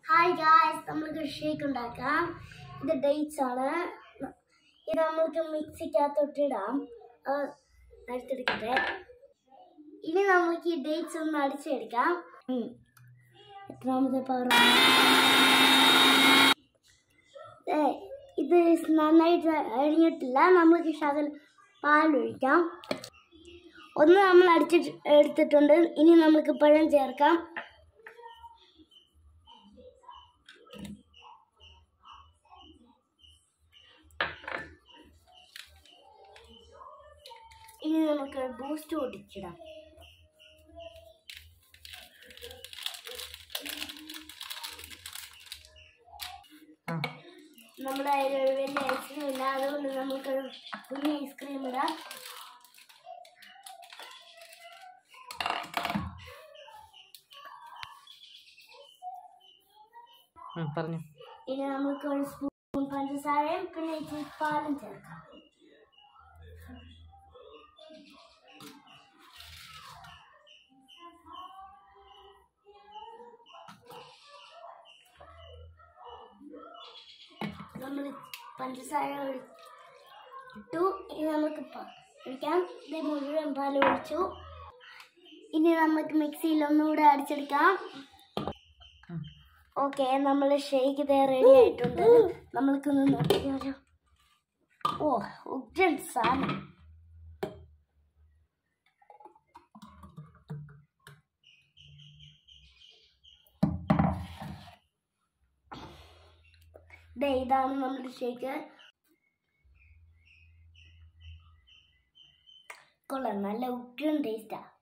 Hi guys നമ്മൾക്ക് shake ഉണ്ടാക്കാം ഇത് ഡേറ്റ്സ് ആണ് ഇത് നമ്മൾക്ക് മിക്സിക്കകത്തോട്ട് ഇടാം അത് അടിച്ചെടുക്കട്ടെ ഇനി നമുക്ക് ഈ ഡേറ്റ്സ് ഒന്ന് അടിച്ചെടുക്കാം ഉം. എത്രാമത്തെ പവർ ഏ ഇത് നന്നായിട്ട് അഴിഞ്ഞിട്ടില്ല നമുക്ക് ശകലം പാലൊഴിക്കാം ഒന്ന് നമ്മൾ അടിച്ചിട്ട് എടുത്തിട്ടുണ്ട് ഇനി നമുക്ക് പഴം ചേർക്കാം ഇനി നമുക്ക് ബൂസ്റ്റ് പൊട്ടിച്ചിടാം ആ നമ്മുടെ കയ്യിൽ ഒരു വലിയ ഐസ്ക്രീം ഇല്ല അതുകൊണ്ട് നമുക്കൊരു കുഞ്ഞ് ഐസ്ക്രീം ഇടാം ഉം, പറഞ്ഞു ഇനി നമുക്ക് ഒരു സ്പൂൺ പഞ്ചസാരയും പിന്നെ ഇച്ചിരി പാലും ചേർക്കാം നമ്മൾ പഞ്ചസാര ഒഴി- ഇട്ടു ഇനി നമുക്ക് പ- ഒഴിക്കാം ഇത് മുഴുവൻ പാൽ ഒഴിച്ചു ഇനി നമുക്ക് മിക്സിയിൽ ഒന്നുകൂടെ അടിച്ചെടുക്കാം ഉം. ഓക്കെ നമ്മൾ ഷേക്ക് ഇതേ റെഡി ആയിട്ടുണ്ട് നമ്മൾക്കൊന്ന് നോക്കിയാലോ ഓ ഉഗ്രൻ സാധനം ദേ ഇതാണ് നമ്മുടെ ഷേക്ക് കൊള്ളാം നല്ല ഉഗ്രൻ ടേസ്റ്റാ